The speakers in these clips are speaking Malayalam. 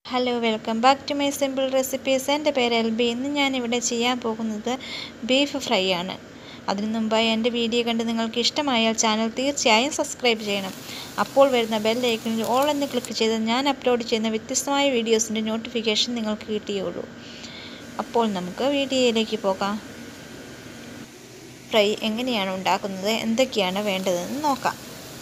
hello welcome back to my simple recipes എൻ്റെ പേര് എൽ ബി ഇന്ന് ഞാനിവിടെ ചെയ്യാൻ പോകുന്നത് ബീഫ് ഫ്രൈ ആണ് അതിനു മുമ്പായി എൻ്റെ വീഡിയോ കണ്ട് നിങ്ങൾക്ക് ഇഷ്ടമായാൽ ചാനൽ തീർച്ചയായും സബ്സ്ക്രൈബ് ചെയ്യണം അപ്പോൾ വരുന്ന ബെൽ ഐക്കണിൽ ഓൾ എന്ന് ക്ലിക്ക് ചെയ്ത് ഞാൻ അപ്ലോഡ് ചെയ്യുന്ന വ്യത്യസ്തമായ വീഡിയോസിൻ്റെ നോട്ടിഫിക്കേഷൻ നിങ്ങൾക്ക് കിട്ടിയുള്ളൂ അപ്പോൾ നമുക്ക് വീഡിയോയിലേക്ക് പോകാം ഫ്രൈ എങ്ങനെയാണ് ഉണ്ടാക്കുന്നത് എന്തൊക്കെയാണ് വേണ്ടതെന്ന് നോക്കാം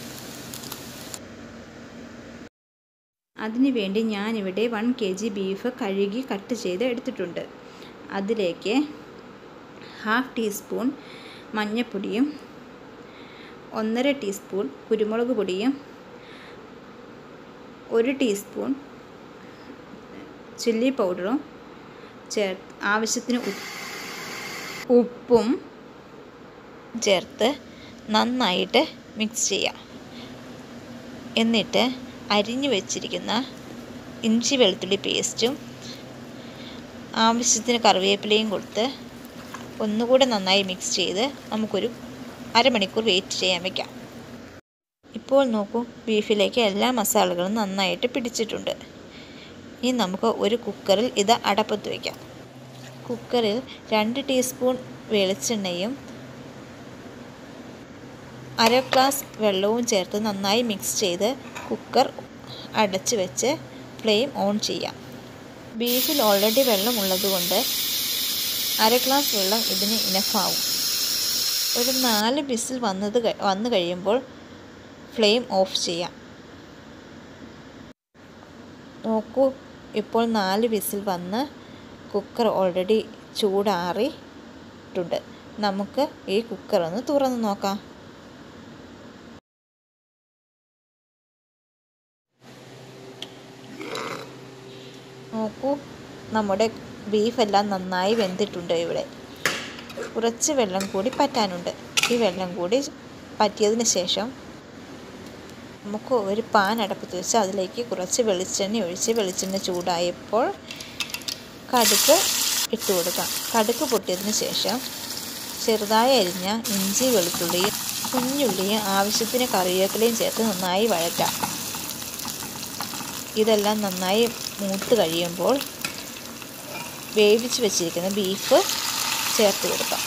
അതിനുവേണ്ടി ഞാനിവിടെ വൺ കെ ജി ബീഫ് കഴുകി കട്ട് ചെയ്ത് എടുത്തിട്ടുണ്ട് അതിലേക്ക് ഹാഫ് ടീസ്പൂൺ മഞ്ഞൾപ്പൊടിയും ഒന്നര ടീസ്പൂൺ കുരുമുളക് പൊടിയും ഒരു ടീസ്പൂൺ ചില്ലി പൗഡറും ചേർ ആവശ്യത്തിന് ഉപ്പും ചേർത്ത് നന്നായിട്ട് മിക്സ് ചെയ്യാം എന്നിട്ട് അരിഞ്ഞു വെച്ചിരിക്കുന്ന ഇഞ്ചി വെളുത്തുള്ളി പേസ്റ്റും ആവശ്യത്തിന് കറിവേപ്പിലയും കൊടുത്ത് ഒന്നുകൂടെ നന്നായി മിക്സ് ചെയ്ത് നമുക്കൊരു അരമണിക്കൂർ വെയിറ്റ് ചെയ്യാൻ വയ്ക്കാം ഇപ്പോൾ നോക്കൂ ബീഫിലേക്ക് എല്ലാ മസാലകളും നന്നായിട്ട് പിടിച്ചിട്ടുണ്ട് ഇനി നമുക്ക് ഒരു കുക്കറിൽ ഇത് അടപ്പത്ത് വയ്ക്കാം കുക്കറിൽ രണ്ട് ടീസ്പൂൺ വെളിച്ചെണ്ണയും അര ഗ്ലാസ് വെള്ളവും ചേർത്ത് നന്നായി മിക്സ് ചെയ്ത് കുക്കർ അടച്ച് വെച്ച് ഫ്ലെയിം ഓൺ ചെയ്യാം ബീഫിൽ ഓൾറെഡി വെള്ളം ഉള്ളതുകൊണ്ട് അര ഗ്ലാസ് വെള്ളം ഇതിന് ഇനഫാവും ഒരു നാല് ബിസിൽ വന്നത് വന്നു കഴിയുമ്പോൾ ഫ്ലെയിം ഓഫ് ചെയ്യാം നോക്കൂ ഇപ്പോൾ നാല് വിസിൽ വന്ന് കുക്കർ ഓൾറെഡി ചൂടാറിയിട്ടുണ്ട് നമുക്ക് ഈ കുക്കർ ഒന്ന് തുറന്ന് നോക്കാം നോക്കൂ നമ്മുടെ ബീഫെല്ലാം നന്നായി വെന്തിട്ടുണ്ട് ഇവിടെ കുറച്ച് വെള്ളം കൂടി പറ്റാനുണ്ട് ഈ വെള്ളം കൂടി പറ്റിയതിന് ശേഷം നമുക്ക് ഒരു പാൻ അടപ്പത്ത് വെച്ച് അതിലേക്ക് കുറച്ച് വെളിച്ചെണ്ണ ഒഴിച്ച് വെളിച്ചെണ്ണ ചൂടായപ്പോൾ കടുക് ഇട്ട് കൊടുക്കാം കടുക് പൊട്ടിയതിന് ശേഷം ചെറുതായി അരിഞ്ഞ ഇഞ്ചി വെളുത്തുള്ളിയും കുഞ്ഞുള്ളിയും ആവശ്യത്തിന് കറിവേപ്പിലയും ചേർത്ത് നന്നായി വഴറ്റാം ഇതെല്ലാം നന്നായി മൂത്ത് കഴിയുമ്പോൾ വേവിച്ച് വെച്ചിരിക്കുന്ന ബീഫ് ചേർത്ത് കൊടുക്കാം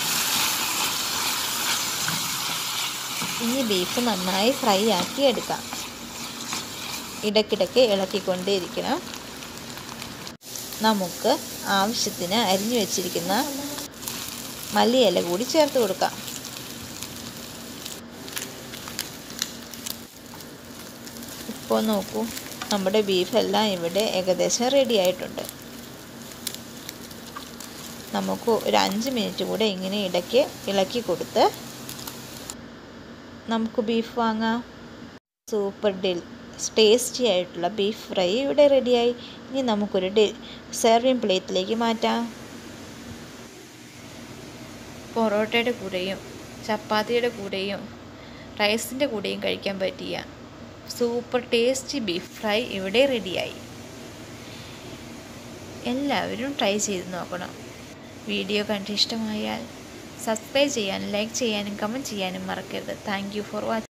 ഇനി ബീഫ് നന്നായി ഫ്രൈ ആക്കി എടുക്കാം ഇടയ്ക്കിടയ്ക്ക് ഇളക്കിക്കൊണ്ടേയിരിക്കണം നമുക്ക് ആവശ്യത്തിന് അരിഞ്ഞു വെച്ചിരിക്കുന്ന മല്ലിയില കൂടി ചേർത്ത് കൊടുക്കാം ഇപ്പോൾ നോക്കൂ നമ്മുടെ ബീഫെല്ലാം ഇവിടെ ഏകദേശം റെഡി ആയിട്ടുണ്ട് നമുക്ക് ഒരു അഞ്ച് മിനിറ്റ് കൂടെ ഇങ്ങനെ ഇടയ്ക്ക് ഇളക്കി കൊടുത്ത് നമുക്ക് ബീഫ് വാങ്ങാം സൂപ്പർ ഡിൽ ടേസ്റ്റി ആയിട്ടുള്ള ബീഫ് ഫ്രൈ ഇവിടെ റെഡിയായി ഇനി നമുക്കൊരു ഡി സെർവിങ് പ്ലേറ്റിലേക്ക് മാറ്റാം പൊറോട്ടയുടെ കൂടെയും ചപ്പാത്തിയുടെ കൂടെയും റൈസിൻ്റെ കൂടെയും കഴിക്കാൻ പറ്റിയ സൂപ്പർ ടേസ്റ്റി ബീഫ് ഫ്രൈ ഇവിടെ റെഡിയായി എല്ലാവരും ട്രൈ ചെയ്ത് നോക്കണം വീഡിയോ കണ്ട് ഇഷ്ടമായാൽ സബ്സ്ക്രൈബ് ചെയ്യാനും ലൈക്ക് ചെയ്യാനും കമൻറ്റ് ചെയ്യാനും മറക്കരുത് താങ്ക് യു ഫോർ വാച്ചിങ്